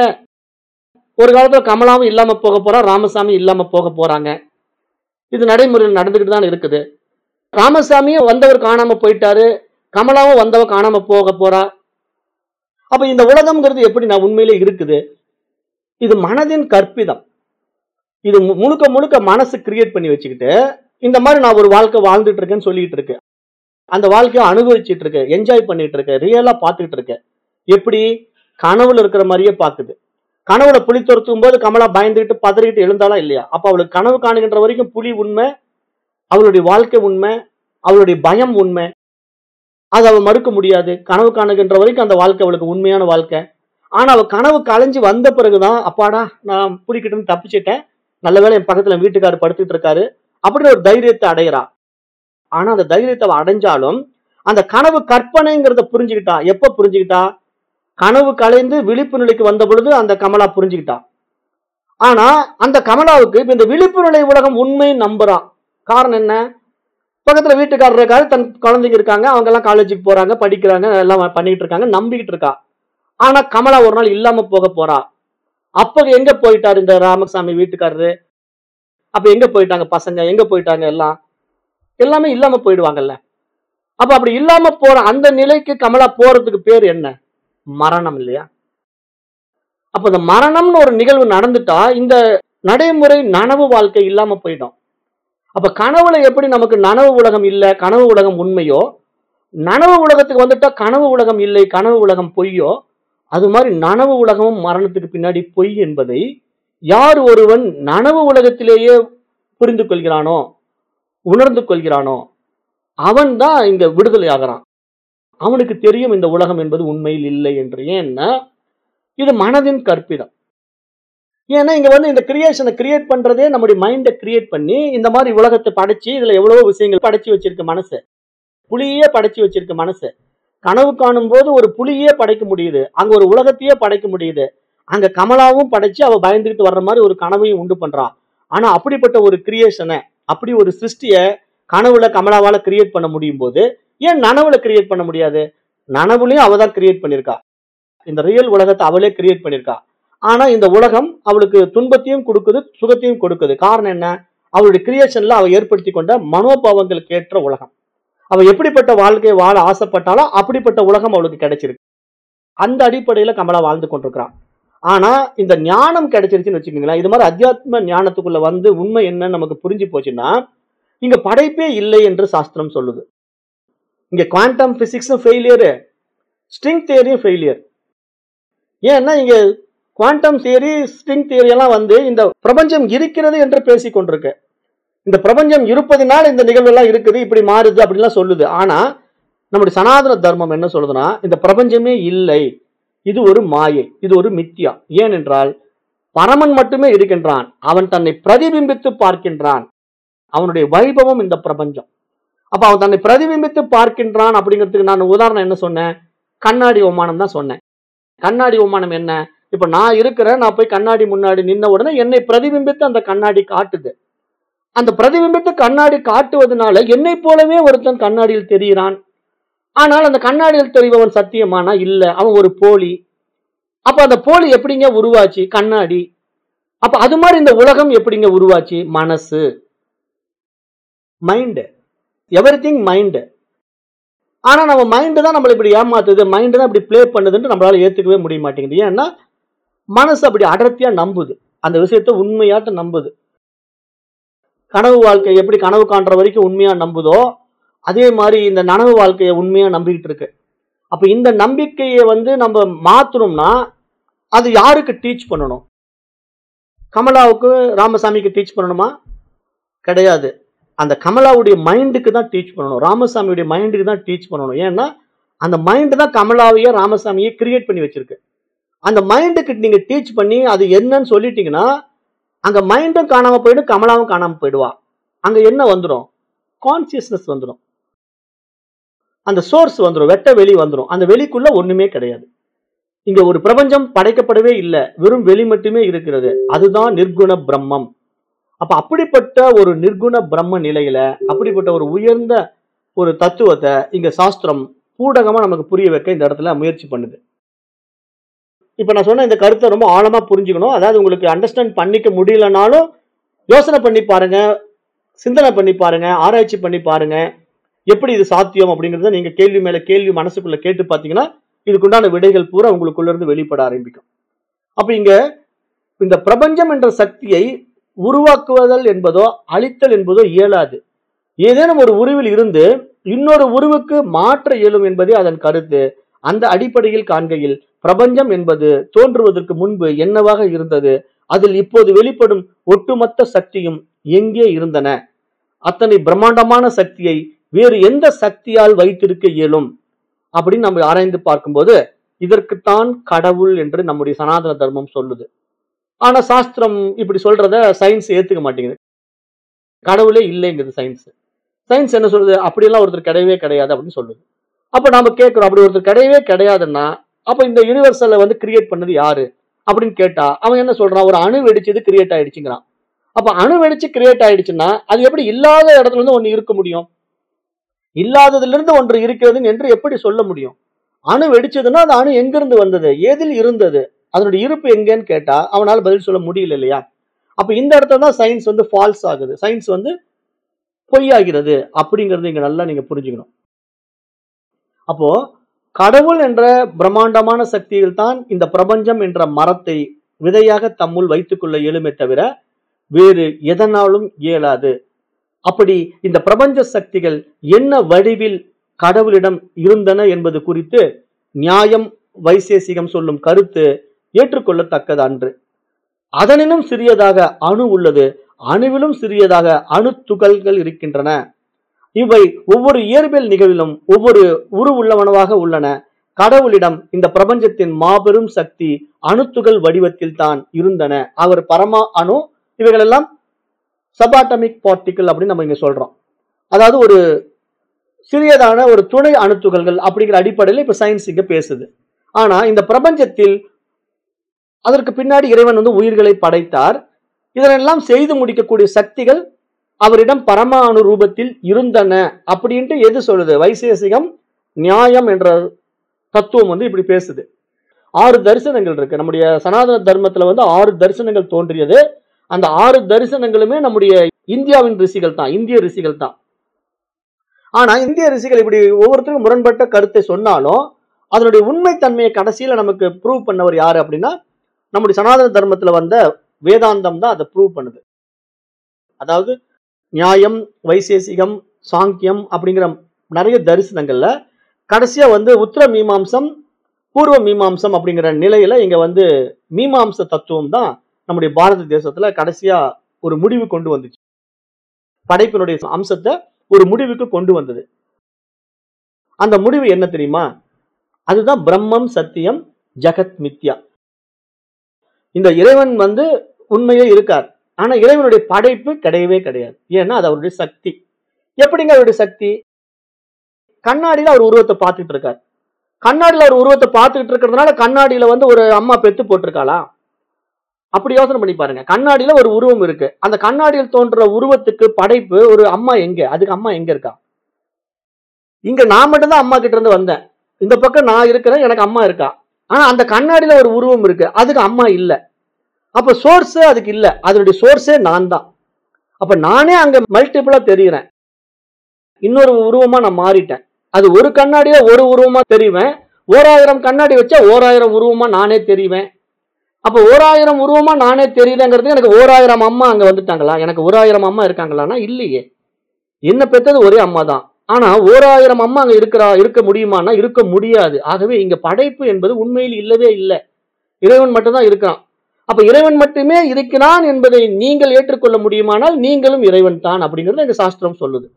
ஒரு காலத்துல கமலாவும் இல்லாம போக போறா ராமசாமி இல்லாம போக போறாங்க இது நடைமுறையில் நடந்துகிட்டு தான் இருக்குது ராமசாமியும் வந்தவர் காணாம போயிட்டாரு கமலாவும் வந்தவ காணாம போக போறா அப்ப இந்த உலகம்ங்கிறது எப்படி நான் உண்மையிலே இருக்குது இது மனதின் கற்பிதம் இது மு- முழுக்க முழுக்க மனசு கிரியேட் பண்ணி வச்சுக்கிட்டு இந்த மாதிரி நான் ஒரு வாழ்க்கை வாழ்ந்துட்டு இருக்கேன்னு சொல்லிட்டு இருக்கு அந்த வாழ்க்கையை அனுபவிச்சுட்டு இருக்கு என்ஜாய் பண்ணிட்டு இருக்கு ரியலா பார்த்துட்டு இருக்கு எப்படி கனவுல இருக்கிற மாதிரியே பார்க்குது கனவுல புலி துரத்தும் போது கமலா பயந்துகிட்டு பதறிட்டு எழுந்தாளா இல்லையா அப்ப அவளுக்கு கனவு காணுகின்ற வரைக்கும் புலி உண்மை அவளுடைய வாழ்க்கை உண்மை அவளுடைய பயம் உண்மை அதை அவ மறுக்க முடியாது கனவு காணுகின்ற வரைக்கும் அந்த வாழ்க்கை அவளுக்கு உண்மையான வாழ்க்கை ஆனா அவ கனவு கலைஞ்சு வந்த பிறகுதான் அப்பாடா நான் புலிக்கிட்டு இருந்து தப்பிச்சிட்டேன் நல்ல வேளை என் பக்கத்துல என் வீட்டுக்காரர் படுத்துட்டு இருக்காரு அப்படின்னு ஒரு தைரியத்தை அடையிறா ஆனா அந்த தைரியத்தை அவ அடைஞ்சாலும் அந்த கனவு கற்பனைங்கிறத புரிஞ்சுக்கிட்டா எப்ப புரிஞ்சுக்கிட்டா கனவு கலைந்து விழிப்பு நிலைக்கு வந்த பொழுது அந்த கமலா புரிஞ்சுக்கிட்டா ஆனா அந்த கமலாவுக்கு இப்ப இந்த விழிப்பு நிலை உலகம் உண்மை நம்புறா காரணம் என்ன பக்கத்துல வீட்டுக்காரர் இருக்காரு தன் குழந்தைங்க இருக்காங்க அவங்க எல்லாம் காலேஜுக்கு போறாங்க படிக்கிறாங்க எல்லாம் பண்ணிட்டு இருக்காங்க நம்பிக்கிட்டு இருக்கா ஆனா கமலா ஒரு நாள் இல்லாம போக போறா அப்ப எங்க போயிட்டாரு இந்த ராமசாமி வீட்டுக்காரரு அப்ப எங்க போயிட்டாங்க பசங்க எங்க போயிட்டாங்க எல்லாம் எல்லாமே இல்லாம போயிடுவாங்கல்ல அப்ப அப்படி இல்லாம போற அந்த நிலைக்கு கமலா போறதுக்கு பேர் என்ன மரணம் இல்லையா அப்ப இந்த மரணம்னு ஒரு நிகழ்வு நடந்துட்டா இந்த நடைமுறை நனவு வாழ்க்கை இல்லாம போயிடும் அப்ப கனவுல எப்படி நமக்கு நனவு உலகம் இல்ல கனவு உலகம் உண்மையோ நனவு உலகத்துக்கு வந்துட்டா கனவு உலகம் இல்லை கனவு உலகம் பொய்யோ அது மாதிரி நனவு உலகமும் மரணத்துக்கு பின்னாடி பொய் என்பதை யார் ஒருவன் நனவு உலகத்திலேயே புரிந்து கொள்கிறானோ உணர்ந்து கொள்கிறானோ அவன் தான் இங்க விடுதலை ஆகிறான் அவனுக்கு தெரியும் இந்த உலகம் என்பது உண்மையில் இல்லை என்று ஏன்னா இது மனதின் கற்பிதம் ஏன்னா இங்க வந்து இந்த கிரியேஷனை கிரியேட் பண்றதே நம்முடைய மைண்டை கிரியேட் பண்ணி இந்த மாதிரி உலகத்தை படைச்சு இதுல எவ்வளவோ விஷயங்கள் படைச்சு வச்சிருக்கு மனசு புலியே படைச்சு வச்சிருக்கு மனசு கனவு காணும் போது ஒரு புலியே படைக்க முடியுது அங்க ஒரு உலகத்தையே படைக்க முடியுது அங்க கமலாவும் படைச்சு அவ பயந்துகிட்டு வர்ற மாதிரி ஒரு கனவையும் உண்டு பண்றா ஆனா அப்படிப்பட்ட ஒரு கிரியேஷனை அப்படி ஒரு சிருஷ்டிய கனவுல கமலாவால கிரியேட் பண்ண முடியும் போது ஏன் நனவுல கிரியேட் பண்ண முடியாது நனவுலயும் அவ தான் கிரியேட் பண்ணிருக்கா இந்த ரியல் உலகத்தை அவளே கிரியேட் பண்ணிருக்கா ஆனா இந்த உலகம் அவளுக்கு துன்பத்தையும் கொடுக்குது சுகத்தையும் கொடுக்குது காரணம் என்ன அவளுடைய கிரியேஷன்ல அவ ஏற்படுத்தி கொண்ட மனோபாவங்களுக்கு ஏற்ற உலகம் அவ எப்படிப்பட்ட வாழ்க்கையை வாழ ஆசைப்பட்டாலோ அப்படிப்பட்ட உலகம் அவளுக்கு கிடைச்சிருக்கு அந்த அடிப்படையில கமலா வாழ்ந்து கொண்டிருக்கிறான் ஆனா இந்த ஞானம் கிடைச்சிருச்சுன்னு வச்சுக்கோங்களேன் இது மாதிரி அத்தியாத்ம ஞானத்துக்குள்ள வந்து உண்மை என்னன்னு நமக்கு புரிஞ்சு போச்சுன்னா இங்க படைப்பே இல்லை என்று சாஸ்திரம் சொல்லுது இங்க குவாண்டம் பிசிக்ஸும் ஃபெயிலியரு ஸ்ட்ரிங் தியரியும் ஃபெயிலியர் ஏன்னா இங்க குவாண்டம் தியரி ஸ்ட்ரிங் தியரி எல்லாம் வந்து இந்த பிரபஞ்சம் இருக்கிறது என்று பேசி கொண்டிருக்கு இந்த பிரபஞ்சம் இருப்பதினால் இந்த நிகழ்வு எல்லாம் இருக்குது இப்படி மாறுது அப்படிலாம் சொல்லுது ஆனா நம்முடைய சனாதன தர்மம் என்ன சொல்லுதுன்னா இந்த பிரபஞ்சமே இல்லை இது ஒரு மாயை இது ஒரு மித்தியா ஏனென்றால் பரமன் மட்டுமே இருக்கின்றான் அவன் தன்னை பிரதிபிம்பித்து பார்க்கின்றான் அவனுடைய வைபவம் இந்த பிரபஞ்சம் அப்ப அவன் தன்னை பிரதிபிம்பித்து பார்க்கின்றான் அப்படிங்கிறதுக்கு நான் உதாரணம் என்ன சொன்னேன் கண்ணாடி உமானம் தான் சொன்னேன் கண்ணாடி உமானம் என்ன இப்ப நான் இருக்கிறேன் நான் போய் கண்ணாடி முன்னாடி நின்ன உடனே என்னை பிரதிபிம்பித்து அந்த கண்ணாடி காட்டுது அந்த பிரதிபிம்பித்து கண்ணாடி காட்டுவதனால என்னை போலவே ஒருத்தன் கண்ணாடியில் தெரிகிறான் ஆனால் அந்த கண்ணாடியில் தெரிபவன் சத்தியமானா இல்ல அவன் ஒரு போலி அப்ப அந்த போலி எப்படிங்க உருவாச்சு கண்ணாடி அப்ப அது மாதிரி இந்த உலகம் எப்படிங்க உருவாச்சு மனசு மைண்டு எவ்ரி திங் மைண்டு ஆனா நம்ம மைண்டு தான் நம்மளை இப்படி ஏமாத்துது மைண்டு தான் இப்படி ப்ளே பண்ணுதுன்னு நம்மளால ஏத்துக்கவே முடிய மாட்டேங்குது ஏன்னா மனசு அப்படி அடர்த்தியா நம்புது அந்த விஷயத்த உண்மையாட்ட நம்புது கனவு வாழ்க்கை எப்படி கனவு காண்ற வரைக்கும் உண்மையா நம்புதோ அதே மாதிரி இந்த நனவு வாழ்க்கையை உண்மையா நம்பிக்கிட்டு இருக்கு அப்ப இந்த நம்பிக்கையை வந்து நம்ம மாத்தணும்னா அது யாருக்கு டீச் பண்ணணும் கமலாவுக்கு ராமசாமிக்கு டீச் பண்ணணுமா கிடையாது அந்த கமலாவுடைய மைண்டுக்கு தான் டீச் பண்ணணும் ராமசாமியுடைய மைண்டுக்கு தான் டீச் பண்ணணும் ஏன்னா அந்த மைண்டு தான் கமலாவையே ராமசாமியை கிரியேட் பண்ணி வச்சிருக்கு அந்த மைண்டுக்கு நீங்க டீச் பண்ணி அது என்னன்னு சொல்லிட்டீங்கன்னா அங்க மைண்டும் காணாம போயிடும் கமலாவும் காணாம போயிடுவா அங்க என்ன வந்துடும் கான்சியஸ்னஸ் வந்துடும் அந்த சோர்ஸ் வந்துடும் வெட்ட வெளி வந்துடும் அந்த வெளிக்குள்ள ஒண்ணுமே கிடையாது இங்க ஒரு பிரபஞ்சம் படைக்கப்படவே இல்லை வெறும் வெளி மட்டுமே இருக்கிறது அதுதான் நிர்குண பிரம்மம் அப்ப அப்படிப்பட்ட ஒரு நிர்குண பிரம்ம நிலையில அப்படிப்பட்ட ஒரு உயர்ந்த ஒரு தத்துவத்தை இங்க சாஸ்திரம் பூடகமா நமக்கு புரிய வைக்க இந்த இடத்துல முயற்சி பண்ணுது இப்ப நான் சொன்ன இந்த கருத்தை ரொம்ப ஆழமா புரிஞ்சுக்கணும் அதாவது உங்களுக்கு அண்டர்ஸ்டாண்ட் பண்ணிக்க முடியலனாலும் யோசனை பண்ணி பாருங்க சிந்தனை பண்ணி பாருங்க ஆராய்ச்சி பண்ணி பாருங்க எப்படி இது சாத்தியம் அப்படிங்கறத நீங்க கேள்வி மேல கேள்வி மனசுக்குள்ள கேட்டு பாத்தீங்கன்னா இதுக்குண்டான விடைகள் பூரா உங்களுக்குள்ள இருந்து வெளிப்பட ஆரம்பிக்கும் அப்ப இங்க இந்த பிரபஞ்சம் என்ற சக்தியை உருவாக்குவதல் என்பதோ அழித்தல் என்பதோ இயலாது ஏதேனும் ஒரு உருவில் இருந்து இன்னொரு உருவுக்கு மாற்ற இயலும் என்பதே அதன் கருத்து அந்த அடிப்படையில் காண்கையில் பிரபஞ்சம் என்பது தோன்றுவதற்கு முன்பு என்னவாக இருந்தது அதில் இப்போது வெளிப்படும் ஒட்டுமொத்த சக்தியும் எங்கே இருந்தன அத்தனை பிரம்மாண்டமான சக்தியை வேறு எந்த சக்தியால் வைத்திருக்க இயலும் அப்படின்னு நம்ம ஆராய்ந்து பார்க்கும்போது இதற்குத்தான் கடவுள் என்று நம்முடைய சனாதன தர்மம் சொல்லுது ஆனா சாஸ்திரம் இப்படி சொல்றத சயின்ஸ் ஏத்துக்க மாட்டேங்குது கடவுளே இல்லைங்குது சயின்ஸ் சயின்ஸ் என்ன சொல்லுது அப்படியெல்லாம் ஒருத்தர் கிடையவே கிடையாது அப்படின்னு சொல்லுது அப்ப நாம கேட்கிறோம் அப்படி ஒருத்தர் கிடையவே கிடையாதுன்னா அப்ப இந்த யூனிவர்சலை வந்து கிரியேட் பண்ணது யாரு அப்படின்னு கேட்டா அவன் என்ன சொல்றான் ஒரு அணு வெடிச்சது கிரியேட் ஆயிடுச்சுங்கிறான் அப்ப அணு வெடிச்சு கிரியேட் ஆயிடுச்சுன்னா அது எப்படி இல்லாத இடத்துல இருந்து ஒண்ணு இருக்க முடியும் இல்லாததுல இருந்து ஒன்று இருக்கிறது என்று எப்படி சொல்ல முடியும் அணு வெடிச்சதுன்னா அந்த அணு எங்கிருந்து வந்தது ஏதில் இருந்தது அதனுடைய இருப்பு எங்கன்னு கேட்டா அவனால பதில் சொல்ல முடியல இல்லையா அப்ப இந்த இடத்துல தான் சயின்ஸ் வந்து ஃபால்ஸ் ஆகுது சயின்ஸ் வந்து பொய்யாகிறது அப்படிங்கறது இங்க நல்லா நீங்க புரிஞ்சுக்கணும் அப்போ கடவுள் என்ற பிரம்மாண்டமான சக்தியில் தான் இந்த பிரபஞ்சம் என்ற மரத்தை விதையாக தம்முள் வைத்துக்கொள்ள இயலுமே தவிர வேறு எதனாலும் இயலாது அப்படி இந்த பிரபஞ்ச சக்திகள் என்ன வடிவில் கடவுளிடம் இருந்தன என்பது குறித்து நியாயம் வைசேசிகம் சொல்லும் கருத்து ஏற்றுக்கொள்ளத்தக்கது அன்று அதனினும் சிறியதாக அணு உள்ளது அணுவிலும் சிறியதாக அணு துகள்கள் இருக்கின்றன இவை ஒவ்வொரு இயற்பியல் நிகழ்விலும் ஒவ்வொரு உரு உள்ளவனவாக உள்ளன கடவுளிடம் இந்த பிரபஞ்சத்தின் மாபெரும் சக்தி அணுத்துகள் வடிவத்தில் தான் இருந்தன அவர் பரமா அணு இவைகளெல்லாம் சபாட்டமிக் பார்ட்டிக்கல் அப்படின்னு நம்ம இங்க சொல்றோம் அதாவது ஒரு சிறியதான ஒரு துணை அணுத்துகள்கள் அப்படிங்கிற அடிப்படையில் இப்ப சயின்ஸ் இங்க பேசுது ஆனா இந்த பிரபஞ்சத்தில் அதற்கு பின்னாடி இறைவன் வந்து உயிர்களை படைத்தார் இதனெல்லாம் செய்து முடிக்கக்கூடிய சக்திகள் அவரிடம் பரமாணு ரூபத்தில் இருந்தன அப்படின்ட்டு எது சொல்லுது வைசேசிகம் நியாயம் என்ற தத்துவம் வந்து இப்படி பேசுது ஆறு தரிசனங்கள் இருக்கு நம்முடைய சனாதன தர்மத்துல வந்து ஆறு தரிசனங்கள் தோன்றியது அந்த ஆறு தரிசனங்களுமே நம்முடைய இந்தியாவின் ரிஷிகள் தான் இந்திய ரிஷிகள் தான் ஆனா இந்திய ரிஷிகள் இப்படி ஒவ்வொருத்தருக்கும் முரண்பட்ட கருத்தை சொன்னாலும் அதனுடைய உண்மை தன்மையை கடைசியில நமக்கு ப்ரூவ் பண்ணவர் யாரு அப்படின்னா நம்முடைய சனாதன தர்மத்துல வந்த வேதாந்தம் தான் அதை ப்ரூவ் பண்ணுது அதாவது நியாயம் வைசேசிகம் சாங்கியம் அப்படிங்கிற நிறைய தரிசனங்கள்ல கடைசியா வந்து உத்தர மீமாம்சம் பூர்வ மீமாம்சம் அப்படிங்கிற நிலையில இங்க வந்து மீமாம்ச தத்துவம் தான் நம்முடைய பாரத தேசத்துல கடைசியா ஒரு முடிவு கொண்டு வந்துச்சு படைப்பினுடைய அம்சத்தை ஒரு முடிவுக்கு கொண்டு வந்தது அந்த முடிவு என்ன தெரியுமா அதுதான் பிரம்மம் சத்தியம் ஜெகத் மித்யா இந்த இறைவன் வந்து உண்மையே இருக்கார் ஆனா இறைவனுடைய படைப்பு கிடையவே கிடையாது ஏன்னா அது அவருடைய சக்தி எப்படிங்க அவருடைய சக்தி கண்ணாடியில அவர் உருவத்தை பார்த்துட்டு இருக்கார் கண்ணாடியில அவர் உருவத்தை பார்த்துட்டு இருக்கிறதுனால கண்ணாடியில வந்து ஒரு அம்மா பெத்து போட்டிருக்காளா அப்படி யோசனை பண்ணி பாருங்க கண்ணாடியில ஒரு உருவம் இருக்கு அந்த கண்ணாடியில் தோன்ற உருவத்துக்கு படைப்பு ஒரு அம்மா எங்க அதுக்கு அம்மா எங்க இருக்கா இங்க நான் மட்டும்தான் அம்மா கிட்ட இருந்து வந்தேன் இந்த பக்கம் நான் இருக்கிறேன் எனக்கு அம்மா இருக்கா ஆனா அந்த கண்ணாடியில ஒரு உருவம் இருக்கு அதுக்கு அம்மா இல்ல அப்ப சோர்ஸே அதுக்கு இல்ல அதனுடைய சோர்ஸே நான் தான் அப்ப நானே அங்க மல்டிபிளா தெரியுறேன் இன்னொரு உருவமா நான் மாறிட்டேன் அது ஒரு கண்ணாடியில ஒரு உருவமா தெரிவேன் ஓராயிரம் கண்ணாடி வச்சா ஓராயிரம் உருவமா நானே தெரிவேன் அப்ப ஓராயிரம் உருவமா நானே தெரியலங்கிறது எனக்கு ஓராயிரம் அம்மா அங்க வந்துட்டாங்களா எனக்கு ஓராயிரம் அம்மா இருக்காங்களான்னா இல்லையே என்ன பெற்றது ஒரே அம்மா தான் ஆனா ஓராயிரம் அம்மா அங்க இருக்கிறா இருக்க முடியுமான்னா இருக்க முடியாது ஆகவே இங்க படைப்பு என்பது உண்மையில் இல்லவே இல்லை இறைவன் மட்டும்தான் இருக்கான் அப்ப இறைவன் மட்டுமே இருக்கிறான் என்பதை நீங்கள் ஏற்றுக்கொள்ள முடியுமானால் நீங்களும் இறைவன் தான் அப்படிங்கறது எங்க சாஸ்திரம் சொல்லுது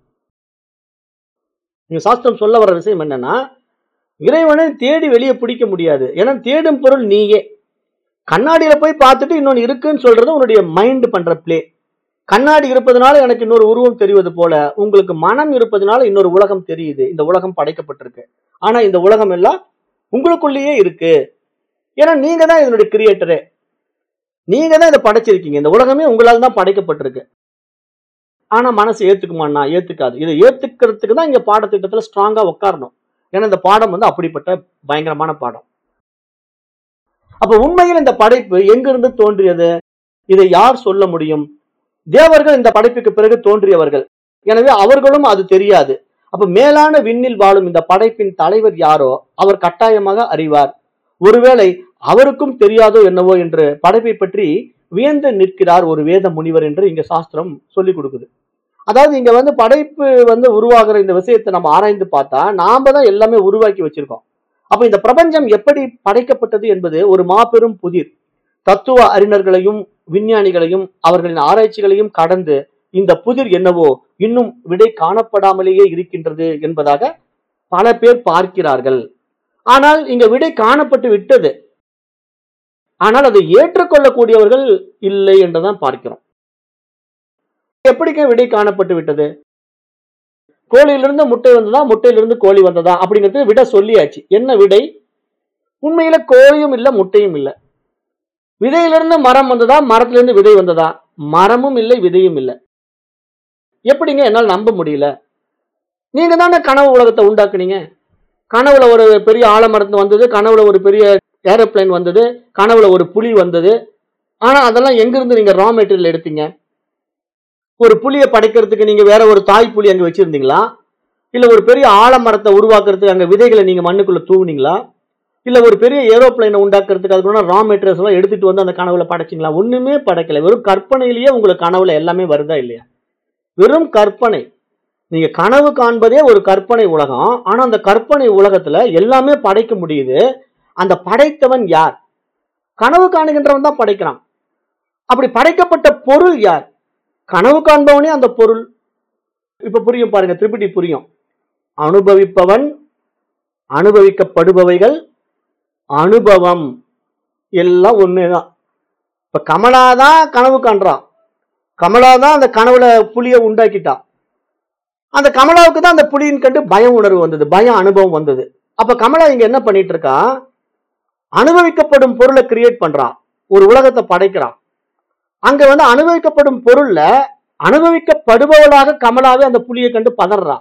எங்க சாஸ்திரம் சொல்ல வர விஷயம் என்னன்னா இறைவனை தேடி வெளியே பிடிக்க முடியாது ஏன்னா தேடும் பொருள் நீயே கண்ணாடியில போய் பார்த்துட்டு இன்னொன்னு இருக்குன்னு சொல்றது உன்னுடைய மைண்ட் பண்ற பிளே கண்ணாடி இருப்பதனால எனக்கு இன்னொரு உருவம் தெரிவது போல உங்களுக்கு மனம் இருப்பதனால இன்னொரு உலகம் தெரியுது இந்த உலகம் படைக்கப்பட்டிருக்கு ஆனா இந்த உலகம் எல்லாம் உங்களுக்குள்ளேயே இருக்கு ஏன்னா நீங்க தான் இதனுடைய கிரியேட்டரே நீங்க தான் இதை படைச்சிருக்கீங்க இந்த உலகமே உங்களால தான் படைக்கப்பட்டிருக்கு ஆனா மனசு ஏத்துக்குமான்னா ஏத்துக்காது இதை ஏத்துக்கிறதுக்கு தான் இங்க பாடத்திட்டத்துல ஸ்ட்ராங்கா உட்காரணும் ஏன்னா இந்த பாடம் வந்து அப்படிப்பட்ட பயங்கரமான பாடம் அப்ப உண்மையில் இந்த படைப்பு எங்கிருந்து தோன்றியது இதை யார் சொல்ல முடியும் தேவர்கள் இந்த படைப்புக்கு பிறகு தோன்றியவர்கள் எனவே அவர்களும் அது தெரியாது அப்ப மேலான விண்ணில் வாழும் இந்த படைப்பின் தலைவர் யாரோ அவர் கட்டாயமாக அறிவார் ஒருவேளை அவருக்கும் தெரியாதோ என்னவோ என்று படைப்பை பற்றி வியந்து நிற்கிறார் ஒரு வேத முனிவர் என்று இங்க சாஸ்திரம் சொல்லி கொடுக்குது அதாவது இங்க வந்து படைப்பு வந்து உருவாகிற இந்த விஷயத்தை நம்ம ஆராய்ந்து பார்த்தா நாம தான் எல்லாமே உருவாக்கி வச்சிருக்கோம் அப்ப இந்த பிரபஞ்சம் எப்படி படைக்கப்பட்டது என்பது ஒரு மாபெரும் புதிர் தத்துவ அறிஞர்களையும் விஞ்ஞானிகளையும் அவர்களின் ஆராய்ச்சிகளையும் கடந்து இந்த புதிர் என்னவோ இன்னும் விடை காணப்படாமலேயே இருக்கின்றது என்பதாக பல பேர் பார்க்கிறார்கள் ஆனால் இங்க விடை காணப்பட்டு விட்டது ஆனால் அதை ஏற்றுக்கொள்ளக்கூடியவர்கள் இல்லை என்றுதான் பார்க்கிறோம் எப்படிங்க விடை காணப்பட்டு விட்டது கோழியிலிருந்து முட்டை வந்ததா முட்டையிலிருந்து கோழி வந்ததா அப்படிங்கிறது விட சொல்லியாச்சு என்ன விடை உண்மையில கோழியும் இல்ல முட்டையும் இல்ல விதையிலிருந்து மரம் வந்ததா மரத்திலிருந்து விதை வந்ததா மரமும் இல்லை விதையும் இல்லை எப்படிங்க என்னால் நம்ப முடியல நீங்க தானே கனவு உலகத்தை உண்டாக்குனீங்க கனவுல ஒரு பெரிய ஆலமரத்து வந்தது கனவுல ஒரு பெரிய ஏரோப்ளேன் வந்தது கனவுல ஒரு புலி வந்தது ஆனா அதெல்லாம் எங்கிருந்து நீங்க ரா மெட்டீரியல் எடுத்தீங்க ஒரு புலியை படைக்கிறதுக்கு நீங்க வேற ஒரு தாய் புலி அங்க வச்சிருந்தீங்களா இல்ல ஒரு பெரிய ஆலமரத்தை உருவாக்குறதுக்கு அங்க விதைகளை நீங்க மண்ணுக்குள்ள தூவுனீங்களா இல்ல ஒரு பெரிய ஏரோப்ளைனை உண்டாக்குறதுக்கு அதுக்குள்ள ரா மெட்டீரியல்ஸ் எல்லாம் எடுத்துட்டு வந்து அந்த கனவுல படைச்சிங்களா ஒண்ணுமே படைக்கல வெறும் கற்பனையிலேயே உங்களுக்கு கனவுல எல்லாமே வருதா இல்லையா வெறும் கற்பனை நீங்க கனவு காண்பதே ஒரு கற்பனை உலகம் ஆனா அந்த கற்பனை உலகத்துல எல்லாமே படைக்க முடியுது அந்த படைத்தவன் யார் கனவு காணுகின்றவன் தான் படைக்கிறான் அப்படி படைக்கப்பட்ட பொருள் யார் கனவு காண்பவனே அந்த பொருள் இப்ப புரியும் பாருங்க திருப்பதி புரியும் அனுபவிப்பவன் அனுபவிக்கப்படுபவைகள் அனுபவம் எல்லாம் ஒண்ணுதான் இப்ப கமலா தான் கனவு காண்றான் கமலா தான் அந்த கனவுல புலிய உண்டாக்கிட்டா அந்த கமலாவுக்கு தான் அந்த புலியின் கண்டு பயம் உணர்வு வந்தது பயம் அனுபவம் வந்தது அப்ப கமலா இங்க என்ன பண்ணிட்டு இருக்கா அனுபவிக்கப்படும் பொருளை கிரியேட் பண்றான் ஒரு உலகத்தை படைக்கிறான் அங்க வந்து அனுபவிக்கப்படும் பொருள்ல அனுபவிக்கப்படுபவளாக கமலாவே அந்த புலியை கண்டு பதறா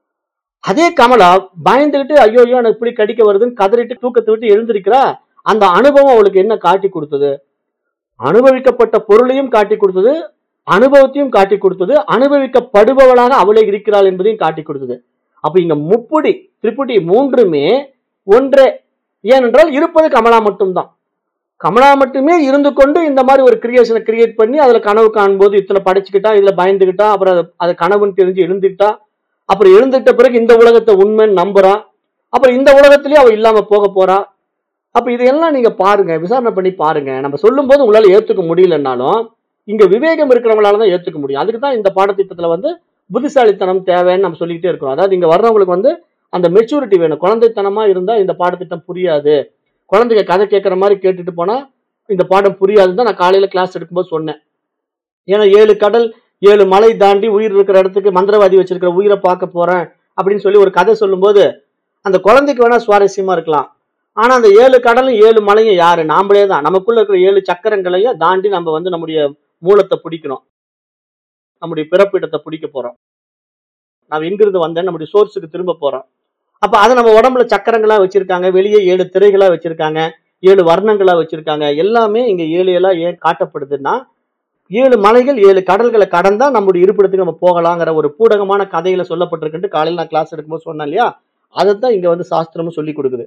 அதே கமலா பயந்துகிட்டு ஐயோ ஐயோ எனக்கு புலி கடிக்க வருதுன்னு கதறிட்டு தூக்கத்தை விட்டு எழுந்திருக்கிறா அந்த அனுபவம் அவளுக்கு என்ன காட்டி கொடுத்தது அனுபவிக்கப்பட்ட பொருளையும் காட்டி கொடுத்தது அனுபவத்தையும் காட்டி கொடுத்தது அனுபவிக்கப்படுபவளாக அவளே இருக்கிறாள் என்பதையும் காட்டி கொடுத்தது அப்ப இங்க முப்புடி திரிப்புடி மூன்றுமே ஒன்றே ஏனென்றால் இருப்பது கமலா மட்டும்தான் கமலா மட்டுமே இருந்து கொண்டு இந்த மாதிரி ஒரு கிரியேஷனை கிரியேட் பண்ணி அதுல கனவு காணும்போது இத்தனை படைச்சுக்கிட்டா இதுல பயந்துகிட்டா அப்புறம் அது- அது கனவுன்னு தெரிஞ்சு எழுந்துக்கிட்டா அப்புறம் எழுந்துட்ட பிறகு இந்த உலகத்தை உண்மைன்னு நம்புறா அப்புறம் இந்த உலகத்திலேயே அவ இல்லாம போக போறா அப்ப இதையெல்லாம் நீங்க பாருங்க விசாரணை பண்ணி பாருங்க நம்ம சொல்லும்போது உங்களால ஏத்துக்க முடியலன்னாலும் இங்க விவேகம் இருக்கிறவங்களால தான் ஏத்துக்க முடியும் அதுக்கு தான் இந்த பாடத்திட்டத்துல வந்து புத்திசாலித்தனம் தேவைன்னு நம்ம சொல்லிக்கிட்டே இருக்கிறோம் அதாவது இங்க வர்றவங்களுக்கு வந்து அந்த மெச்சூரிட்டி வேணும் குழந்தைத்தனமா இருந்தா இந்த பாடத்திட்டம் புரியாது குழந்தைங்க கதை கேட்குற மாதிரி கேட்டுட்டு போனா இந்த பாடம் புரியாதுன்னு தான் நான் காலையில கிளாஸ் எடுக்கும்போது சொன்னேன் ஏன்னா ஏழு கடல் ஏழு மலை தாண்டி உயிர் இருக்கிற இடத்துக்கு மந்திரவாதி வச்சிருக்கிற உயிரை பார்க்க போறேன் அப்படின்னு சொல்லி ஒரு கதை சொல்லும்போது அந்த குழந்தைக்கு வேணா சுவாரஸ்யமா இருக்கலாம் ஆனா அந்த ஏழு கடலும் ஏழு மலையும் யாரு நாமளே தான் நமக்குள்ள இருக்கிற ஏழு சக்கரங்களையும் தாண்டி நம்ம வந்து நம்முடைய மூலத்தை பிடிக்கணும் நம்முடைய பிறப்பிடத்தை பிடிக்க போறோம் நான் எங்கிருந்து வந்தேன் நம்முடைய சோர்ஸுக்கு திரும்ப போறோம் அப்ப அதை நம்ம உடம்புல சக்கரங்களா வச்சிருக்காங்க வெளியே ஏழு திரைகளா வச்சிருக்காங்க ஏழு வர்ணங்களா வச்சிருக்காங்க எல்லாமே இங்க ஏழு ஏழா ஏன் காட்டப்படுதுன்னா ஏழு மலைகள் ஏழு கடல்களை கடந்தா நம்முடைய இருப்பிடத்துக்கு நம்ம போகலாங்கிற ஒரு பூடகமான கதையில சொல்லப்பட்டிருக்குன்ட்டு காலையில் நான் கிளாஸ் எடுக்கும்போது சொன்னேன் இல்லையா அதைத்தான் இங்க வந்து சாஸ்திரமும் சொல்லி கொடுக்குது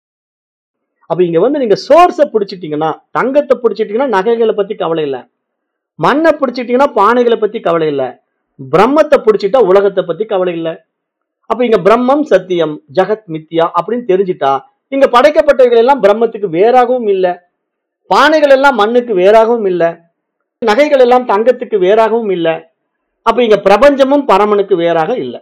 அப்ப இங்க வந்து நீங்க சோர்ஸை பிடிச்சிட்டீங்கன்னா தங்கத்தை பிடிச்சிட்டீங்கன்னா நகைகளை பத்தி கவலை இல்லை மண்ணை பிடிச்சிட்டீங்கன்னா பானைகளை பத்தி கவலை இல்லை பிரம்மத்தை பிடிச்சிட்டா உலகத்தை பத்தி கவலை இல்லை அப்ப இங்க பிரம்மம் சத்தியம் ஜெகத் மித்யா அப்படின்னு தெரிஞ்சிட்டா இங்க படைக்கப்பட்டவைகள் எல்லாம் பிரம்மத்துக்கு வேறாகவும் இல்லை பானைகள் எல்லாம் மண்ணுக்கு வேறாகவும் இல்லை நகைகள் எல்லாம் தங்கத்துக்கு வேறாகவும் இல்லை அப்ப இங்க பிரபஞ்சமும் பரமனுக்கு வேறாக இல்லை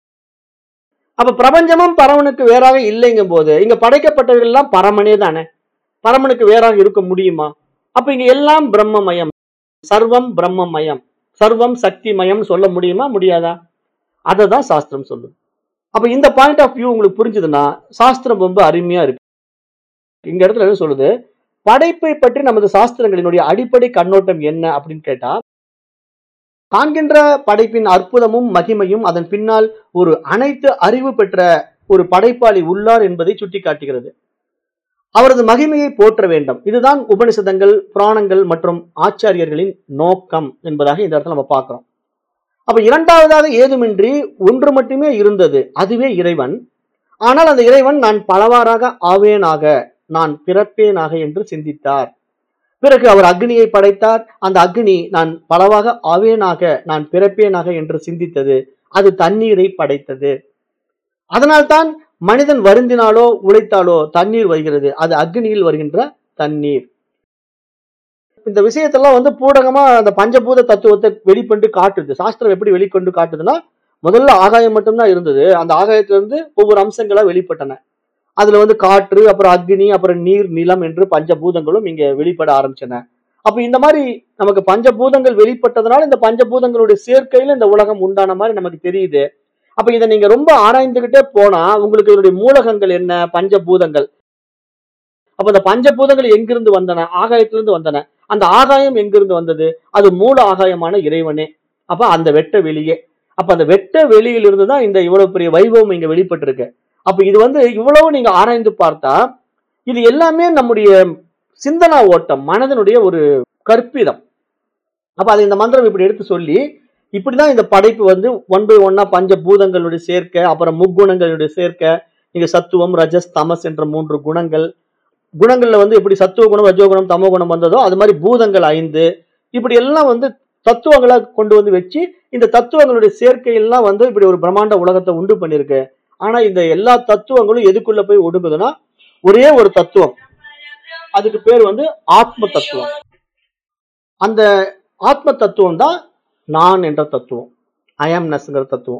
அப்ப பிரபஞ்சமும் பரமனுக்கு வேறாக இல்லைங்கும் போது இங்க படைக்கப்பட்டவர்கள் எல்லாம் பரமனே தானே பரமனுக்கு வேறாக இருக்க முடியுமா அப்ப இங்க எல்லாம் பிரம்மமயம் சர்வம் பிரம்மமயம் சர்வம் சக்திமயம் சொல்ல முடியுமா முடியாதா அதை தான் சாஸ்திரம் சொல்லுது அப்ப இந்த பாயிண்ட் ஆஃப் வியூ உங்களுக்கு புரிஞ்சுதுன்னா சாஸ்திரம் ரொம்ப அருமையா இருக்கு இங்க இடத்துல என்ன சொல்லுது படைப்பை பற்றி நமது சாஸ்திரங்களினுடைய அடிப்படை கண்ணோட்டம் என்ன அப்படின்னு கேட்டா காண்கின்ற படைப்பின் அற்புதமும் மகிமையும் அதன் பின்னால் ஒரு அனைத்து அறிவு பெற்ற ஒரு படைப்பாளி உள்ளார் என்பதை சுட்டிக்காட்டுகிறது அவரது மகிமையை போற்ற வேண்டும் இதுதான் உபனிஷதங்கள் புராணங்கள் மற்றும் ஆச்சாரியர்களின் நோக்கம் என்பதாக இந்த இடத்துல நம்ம பார்க்கிறோம் அப்ப இரண்டாவதாக ஏதுமின்றி ஒன்று மட்டுமே இருந்தது அதுவே இறைவன் ஆனால் அந்த இறைவன் நான் பலவாறாக ஆவேனாக நான் பிறப்பேனாக என்று சிந்தித்தார் பிறகு அவர் அக்னியை படைத்தார் அந்த அக்னி நான் பலவாக ஆவேனாக நான் பிறப்பேனாக என்று சிந்தித்தது அது தண்ணீரை படைத்தது அதனால்தான் மனிதன் வருந்தினாலோ உழைத்தாலோ தண்ணீர் வருகிறது அது அக்னியில் வருகின்ற தண்ணீர் இந்த விஷயத்தெல்லாம் வந்து பூடகமா அந்த பஞ்சபூத தத்துவத்தை வெளிக்கொண்டு காட்டுது சாஸ்திரம் எப்படி வெளிக்கொண்டு காட்டுதுன்னா முதல்ல ஆகாயம் மட்டும்தான் இருந்தது அந்த ஆகாயத்துல இருந்து ஒவ்வொரு அம்சங்களா வெளிப்பட்டன அதுல வந்து காற்று அப்புறம் அக்னி அப்புறம் நீர் நிலம் என்று பஞ்சபூதங்களும் இங்க வெளிப்பட ஆரம்பிச்சன அப்ப இந்த மாதிரி நமக்கு பஞ்சபூதங்கள் வெளிப்பட்டதுனால இந்த பஞ்சபூதங்களுடைய சேர்க்கையில இந்த உலகம் உண்டான மாதிரி நமக்கு தெரியுது அப்ப இதை நீங்க ரொம்ப ஆராய்ந்துகிட்டே போனா உங்களுக்கு இதனுடைய மூலகங்கள் என்ன பஞ்சபூதங்கள் அப்ப இந்த பஞ்சபூதங்கள் எங்கிருந்து வந்தன ஆகாயத்திலிருந்து வந்தன அந்த ஆகாயம் எங்கிருந்து வந்தது அது மூல ஆகாயமான இறைவனே அப்ப அந்த வெட்ட வெளியே அப்ப அந்த வெட்ட வெளியிலிருந்து தான் இந்த இவ்வளவு பெரிய வைபவம் இங்க வெளிப்பட்டிருக்கு அப்ப இது வந்து இவ்வளவு நீங்க ஆராய்ந்து பார்த்தா இது எல்லாமே நம்முடைய சிந்தனா ஓட்டம் மனதனுடைய ஒரு கற்பிதம் அப்ப அதை இந்த மந்திரம் இப்படி எடுத்து சொல்லி இப்படிதான் இந்த படைப்பு வந்து ஒன் பை ஒன்னா பஞ்ச பூதங்களுடைய சேர்க்கை அப்புறம் முக்குணங்களுடைய சேர்க்கை இங்க சத்துவம் ரஜஸ் தமஸ் என்ற மூன்று குணங்கள் குணங்கள்ல வந்து எப்படி சத்துவ குணம் ரஜோகுணம் தமோ குணம் வந்ததோ அது மாதிரி பூதங்கள் ஐந்து இப்படி எல்லாம் வந்து தத்துவங்களா கொண்டு வந்து வச்சு இந்த தத்துவங்களுடைய சேர்க்கையெல்லாம் வந்து இப்படி ஒரு பிரம்மாண்ட உலகத்தை உண்டு பண்ணிருக்கு ஆனா இந்த எல்லா தத்துவங்களும் எதுக்குள்ள போய் ஒடுங்குதுன்னா ஒரே ஒரு தத்துவம் அதுக்கு பேர் வந்து ஆத்ம தத்துவம் அந்த ஆத்ம தத்துவம் தான் நான் என்ற தத்துவம் அயம்னஸ்ங்கிற தத்துவம்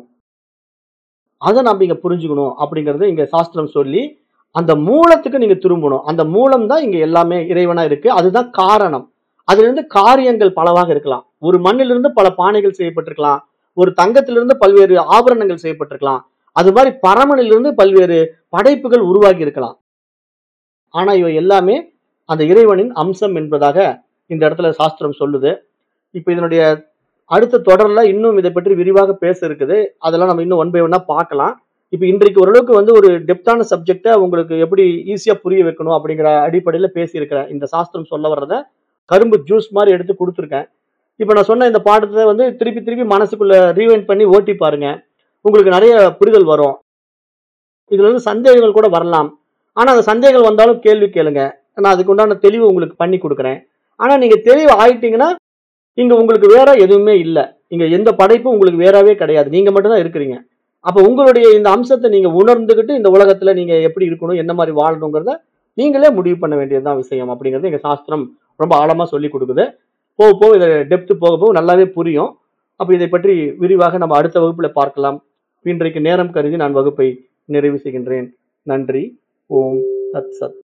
அதை நம்ம இங்க புரிஞ்சுக்கணும் அப்படிங்கறது இங்க சாஸ்திரம் சொல்லி அந்த மூலத்துக்கு நீங்க திரும்பணும் அந்த மூலம் தான் இங்க எல்லாமே இறைவனா இருக்கு அதுதான் காரணம் அதுல இருந்து காரியங்கள் பலவாக இருக்கலாம் ஒரு மண்ணிலிருந்து பல பானைகள் செய்யப்பட்டிருக்கலாம் ஒரு தங்கத்திலிருந்து பல்வேறு ஆபரணங்கள் செய்யப்பட்டிருக்கலாம் அது மாதிரி பரமனிலிருந்து பல்வேறு படைப்புகள் உருவாகி இருக்கலாம் ஆனா இவை எல்லாமே அந்த இறைவனின் அம்சம் என்பதாக இந்த இடத்துல சாஸ்திரம் சொல்லுது இப்ப இதனுடைய அடுத்த தொடர்ல இன்னும் இதை பற்றி விரிவாக பேச இருக்குது அதெல்லாம் நம்ம இன்னும் ஒன் பை ஒன்னா பார்க்கலாம் இப்ப இன்றைக்கு ஓரளவுக்கு வந்து ஒரு டெப்தான சப்ஜெக்டை உங்களுக்கு எப்படி ஈஸியா புரிய வைக்கணும் அப்படிங்கிற அடிப்படையில பேசியிருக்கிறேன் இந்த சாஸ்திரம் சொல்ல வர்றத கரும்பு ஜூஸ் மாதிரி எடுத்து கொடுத்துருக்கேன் இப்ப நான் சொன்ன இந்த பாடத்தை வந்து திருப்பி திருப்பி மனசுக்குள்ள ரீவைண்ட் பண்ணி ஓட்டி பாருங்க உங்களுக்கு நிறைய புரிதல் வரும் இதுல இருந்து சந்தேகங்கள் கூட வரலாம் ஆனா அந்த சந்தேகங்கள் வந்தாலும் கேள்வி கேளுங்க நான் அதுக்கு உண்டான தெளிவு உங்களுக்கு பண்ணி கொடுக்குறேன் ஆனா நீங்க தெளிவு ஆயிட்டீங்கன்னா இங்க உங்களுக்கு வேற எதுவுமே இல்லை இங்க எந்த படைப்பும் உங்களுக்கு வேறவே கிடையாது நீங்க மட்டும்தான் இருக்கிறீங்க அப்ப உங்களுடைய இந்த அம்சத்தை நீங்க உணர்ந்துகிட்டு இந்த உலகத்துல நீங்க எப்படி இருக்கணும் என்ன மாதிரி வாழணுங்கிறத நீங்களே முடிவு பண்ண வேண்டியதுதான் விஷயம் அப்படிங்கிறது எங்க சாஸ்திரம் ரொம்ப ஆழமா சொல்லி கொடுக்குது போக போக இதை டெப்த் போக போக நல்லாவே புரியும் அப்ப இதை பற்றி விரிவாக நம்ம அடுத்த வகுப்புல பார்க்கலாம் இன்றைக்கு நேரம் கருதி நான் வகுப்பை நிறைவு செய்கின்றேன் நன்றி ஓம் தத் சத்